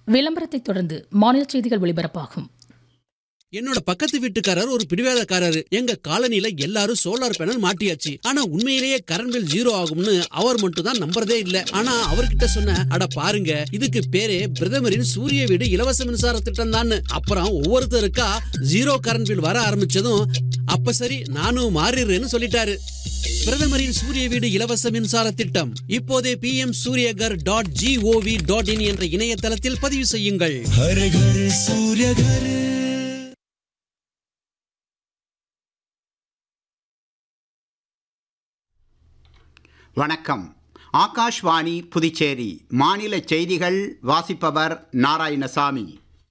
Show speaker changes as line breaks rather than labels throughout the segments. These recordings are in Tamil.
விளம்பரத்தைத் தொடர்ந்து மாநில செய்திகள் ஒலிபரப்பாகும்
என்னோட பக்கத்து வீட்டுக்காரர் ஒரு பிடிவாதக்காரரு எங்க காலனில எல்லாரும் சோலார் பேனல் மாட்டியாச்சு ஆனா உண்மையிலேயே கரண்ட் பில் ஜீரோ ஆகும்னு அவர் மட்டும் தான் நம்புறதே இல்ல ஆனா அவர்கிட்ட சொன்ன அட பாருங்க இதுக்கு பேரே பிரதமரின் சூரிய வீடு இலவச மின்சார திட்டம் தான் அப்புறம் ஒவ்வொருத்தருக்கா ஜீரோ கரண்ட் பில் வர ஆரம்பிச்சதும் அப்ப சரி நானும் மாறிடுறேன்னு சொல்லிட்டாரு பிரதமரின் சூரிய வீடு இலவச மின்சார திட்டம் இப்போதே P M Suryaghar dot G O V dot in என்ற இணையதளத்தில் பதிவு செய்யுங்கள்
हर घर सूर्य घर
வணக்கம் ஆகாஷ்வாணி புதுச்சேரி மாநில செய்திகள் வாசிப்பவர் நாராயணசாமி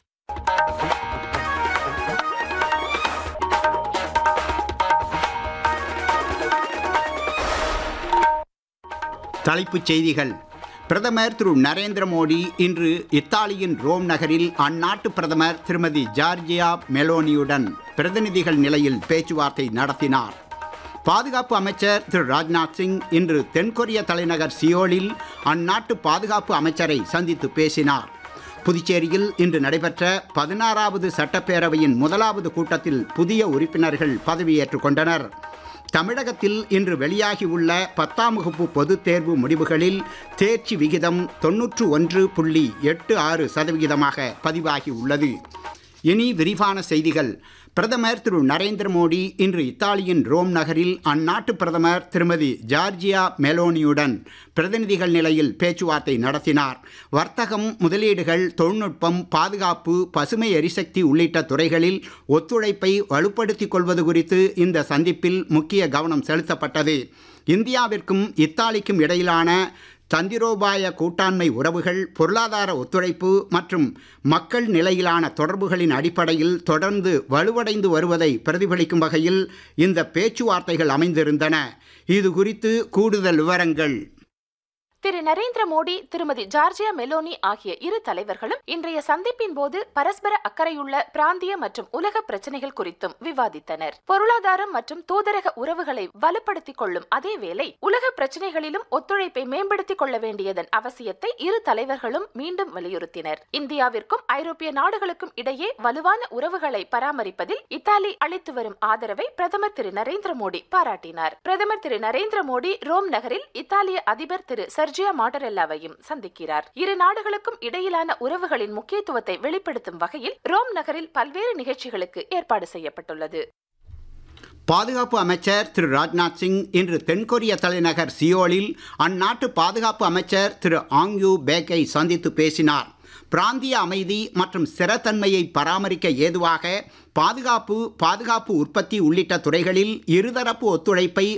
தலைப்புச் செய்திகள் பிரதமர் திரு நரேந்திர மோடி இன்று இத்தாலியின் ரோம் நகரில் அந்நாட்டு பிரதமர் திருமதி ஜார்ஜியா மெலோனியுடன் பிரதிநிதிகள் நிலையில் பேச்சுவார்த்தை நடத்தினார் பாதுகாப்பு அமைச்சர் திரு ராஜ்நாத் சிங் இன்று தென்கொரிய தலைநகர் சியோலில் அந்நாட்டு பாதுகாப்பு அமைச்சரை சந்தித்து பேசினார் புதுச்சேரியில் இன்று நடைபெற்ற பதினாறாவது சட்டப்பேரவையின் முதலாவது கூட்டத்தில் புதிய உறுப்பினர்கள் பதவியேற்றுக் கொண்டனர் தமிழகத்தில் இன்று வெளியாகியுள்ள பத்தாம் வகுப்பு பொதுத் தேர்வு முடிவுகளில் தேர்ச்சி விகிதம் தொன்னூற்று ஒன்று புள்ளி எட்டு ஆறு சதவிகிதமாக பதிவாகி உள்ளது இனி விரிவான செய்திகள் பிரதமர் திரு நரேந்திர மோடி இன்று இத்தாலியின் ரோம் நகரில் அந்நாட்டு பிரதமர் திருமதி ஜார்ஜியா மெலோனியுடன் பிரதிநிதிகள் நிலையில் பேச்சுவார்த்தை நடத்தினார் வர்த்தகம் முதலீடுகள் தொழில்நுட்பம் பாதுகாப்பு பசுமை எரிசக்தி உள்ளிட்ட துறைகளில் ஒத்துழைப்பை வலுப்படுத்திக் கொள்வது குறித்து இந்த சந்திப்பில் முக்கிய கவனம் செலுத்தப்பட்டது இந்தியாவிற்கும் இத்தாலிக்கும் இடையிலான தந்திரோபாய கூட்டாண்மை உறவுகள் பொருளாதார ஒத்துழைப்பு மற்றும் மக்கள் நிலையிலான தொடர்புகளின் அடிப்படையில் தொடர்ந்து வலுவடைந்து வருவதை பிரதிபலிக்கும் வகையில் இந்த பேச்சுவார்த்தைகள் அமைந்திருந்தன இது குறித்து கூடுதல் விவரங்கள்
திரு நரேந்திர மோடி திருமதி ஜார்ஜியா மெலோனி ஆகிய இரு தலைவர்களும் இன்றைய சந்திப்பின் போது பரஸ்பர அக்கறையுள்ள பிராந்திய மற்றும் உலக பிரச்சனைகள் குறித்தும் விவாதித்தனர் பொருளாதாரம் மற்றும் தூதரக உறவுகளை வலுப்படுத்திக் கொள்ளும் அதேவேளை உலக பிரச்சனைகளிலும் ஒத்துழைப்பை மேம்படுத்திக் கொள்ள வேண்டியதன் அவசியத்தை இரு தலைவர்களும் மீண்டும் வலியுறுத்தினர் இந்தியாவிற்கும் ஐரோப்பிய நாடுகளுக்கும் இடையே வலுவான உறவுகளை பராமரிப்பதில் இத்தாலி அளித்து வரும் ஆதரவை பிரதமர் திரு நரேந்திர மோடி பாராட்டினார் பிரதமர் திரு நரேந்திர மோடி ரோம் நகரில் இத்தாலிய அதிபர் திரு சர்ஜியா மாடரெல்லாவையும் சந்திக்கிறார் இரு நாடுகளுக்கும் இடையிலான உறவுகளின் முக்கியத்துவத்தை வெளிப்படுத்தும் வகையில் ரோம் நகரில் பல்வேறு நிகழ்ச்சிகளுக்கு ஏற்பாடு செய்யப்பட்டுள்ளது
பாதுகாப்பு அமைச்சர் திரு ராஜ்நாத் சிங் இன்று தென்கொரிய தலைநகர் சியோலில் அந்நாட்டு பாதுகாப்பு அமைச்சர் திரு ஆங்யூ பேக்கை சந்தித்து பேசினார் பிராந்திய அமைதி மற்றும் ஸ்திரத்தன்மையை பராமரிக்க ஏதுவாக பாதுகாப்பு பாதுகாப்பு உற்பத்தி உள்ளிட்ட துறைகளில் இருதரப்பு ஒத்துழைப்பை